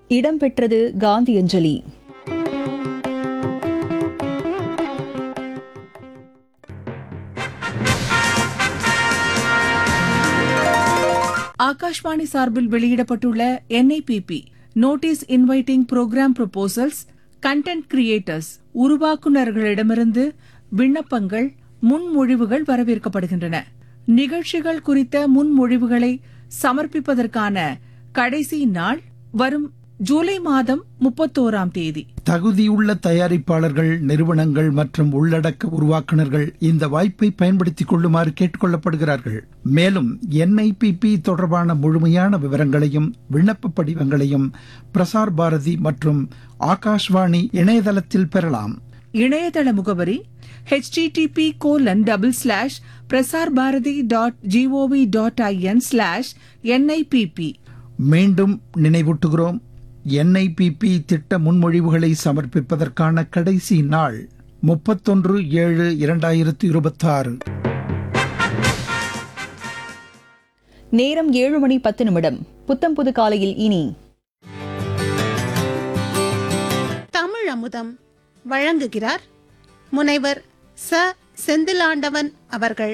இடம்பெற்றது காந்தி அஞ்சலி ஆகாஷ்வாணி சார்பில் வெளியிடப்பட்டுள்ள NIBP notice inviting programme proposals content creators உருவாக்குநர்களிடமிருந்து விண்ணப்பங்கள் முன்மொழிவுகள் வரவேற்கப்படுகின்றன நிகழ்ச்சிகள் குறித்த முன்மொழிவுகளை சமர்ப்பிப்பதற்கான கடைசி நாள் வரும் ஜூலை மாதம் முப்பத்தோராம் தேதி தகுதியுள்ள தயாரிப்பாளர்கள் நிறுவனங்கள் மற்றும் உள்ளடக்க உருவாக்குனர்கள் இந்த வாய்ப்பை பயன்படுத்திக் கொள்ளுமாறு கேட்டுக்கொள்ளப்படுகிறார்கள் மேலும் என்ஐபிபி தொடர்பான முழுமையான விவரங்களையும் விண்ணப்ப படிவங்களையும் பிரசார் பாரதி மற்றும் ஆகாஷ்வாணி இணையதளத்தில் பெறலாம் இணையதள முகவரி http colon double slash Prasar Bharati dot G O V dot I N slash NIBP மீண்டும் நினைவூட்டுகிறோம் என்ஐபிபி திட்ட முன்மொழிவுகளை சமர்ப்பிப்பதற்கான கடைசி நாள் முப்பத்தொன்று ஏழு இரண்டாயிரத்து இருபத்தாறு நேரம் ஏழு மணி பத்து நிமிடம் புத்தம் புது காலையில் இனி தமிழ் அமுதம் வழங்குகிறார் முனைவர் ச செந்திலாண்டவன் அவர்கள்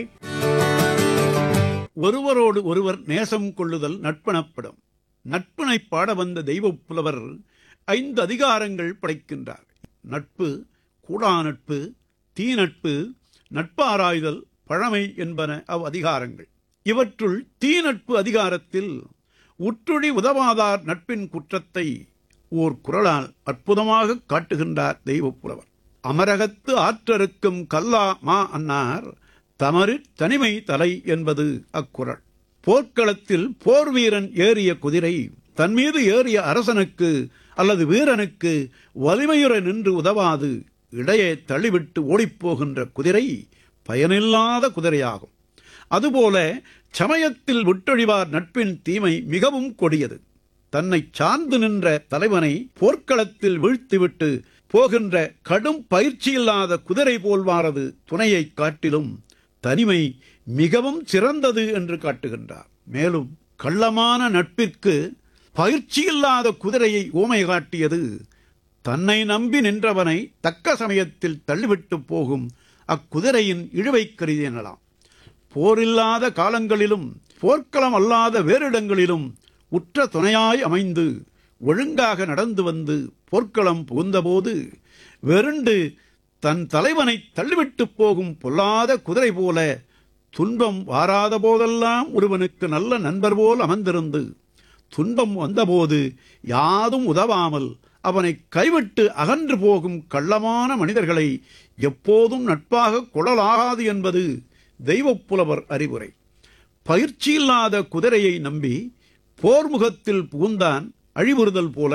ஒருவரோடு ஒருவர் நேசம் கொள்ளுதல் நட்பெனப்படும் நட்பினை பாட வந்த தெய்வப் புலவர் ஐந்து அதிகாரங்கள் படைக்கின்றார் நட்பு கூடா நட்பு தீ நட்பு நட்பாராய்தல் பழமை என்பன அவ் அதிகாரங்கள் இவற்றுள் தீ நட்பு அதிகாரத்தில் உற்றுழி உதவாதார் நட்பின் குற்றத்தை ஓர் குரலால் அற்புதமாக காட்டுகின்றார் தெய்வப் புலவர் அமரகத்து ஆற்றருக்கும் கல்லா மா அன்னார் தமரிற் தனிமை தலை என்பது அக்குறள் போர்க்களத்தில் போர் வீரன் ஏறிய குதிரை தன் மீது ஏறிய அரசனுக்கு அல்லது வீரனுக்கு வலிமையுற நின்று உதவாது இடையே தள்ளிவிட்டு ஓடிப்போகின்ற குதிரை பயனில்லாத குதிரையாகும் அதுபோல சமயத்தில் விட்டொழிவார் நட்பின் தீமை மிகவும் கொடியது தன்னை சார்ந்து நின்ற தலைவனை போர்க்களத்தில் வீழ்த்திவிட்டு போகின்ற கடும் பயிற்சியில்லாத குதிரை போல்வாரது துணையைக் காட்டிலும் தனிமை மிகவும் சிறந்தது என்று காட்டுகின்றார் மேலும் கள்ளமான நட்பிற்கு பயிற்சியில்லாத குதிரையை ஊமை காட்டியது தன்னை நம்பி நின்றவனை தக்க சமயத்தில் தள்ளிவிட்டு போகும் அக்குதிரையின் இழுவைக் கருதி எனலாம் போரில்லாத காலங்களிலும் போர்க்களம் அல்லாத வேறிடங்களிலும் உற்ற துணையாய் அமைந்து ஒழுங்காக நடந்து வந்து போர்க்களம் புகுந்தபோது வெருண்டு தன் தலைவனை தள்ளிவிட்டு போகும் பொல்லாத குதிரை போல துன்பம் வாராத போதெல்லாம் ஒருவனுக்கு நல்ல நண்பர் போல் அமர்ந்திருந்து துன்பம் வந்தபோது யாதும் உதவாமல் அவனை கைவிட்டு அகன்று போகும் கள்ளமான மனிதர்களை எப்போதும் நட்பாக கொள்ளலாகாது என்பது தெய்வப் புலவர் அறிவுரை பயிற்சியில்லாத குதிரையை நம்பி போர்முகத்தில் புகுந்தான் அழிவுறுதல் போல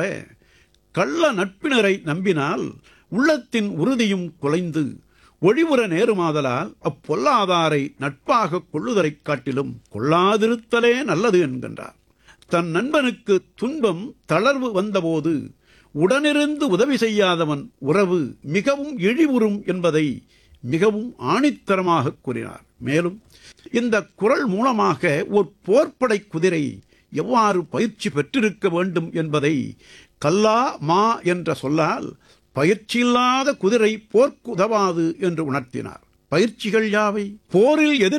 கள்ள நட்பினரை நம்பினால் உள்ளத்தின் உறுதியும் குலைந்து ஒழிவுற நேருமாதலால் அப்பொல்லாதாரை நட்பாக கொள்ளுதலைக் காட்டிலும் கொள்ளாதிருத்தலே நல்லது என்கின்றார் தன் நண்பனுக்கு துன்பம் தளர்வு வந்தபோது உடனிருந்து உதவி செய்யாதவன் உறவு மிகவும் இழிவுறும் என்பதை மிகவும் ஆணித்தரமாக கூறினார் மேலும் இந்த குரல் மூலமாக ஒரு போர்ப்படை குதிரை எவ்வாறு பயிற்சி பெற்றிருக்க வேண்டும் என்பதை கல்லா மா என்ற சொல்லால் பயிற்சியில்லாத குதிரை போர்க்கு உதவாது என்று உணர்த்தினார் பயிற்சிகள் யாவை போரில் எதிர்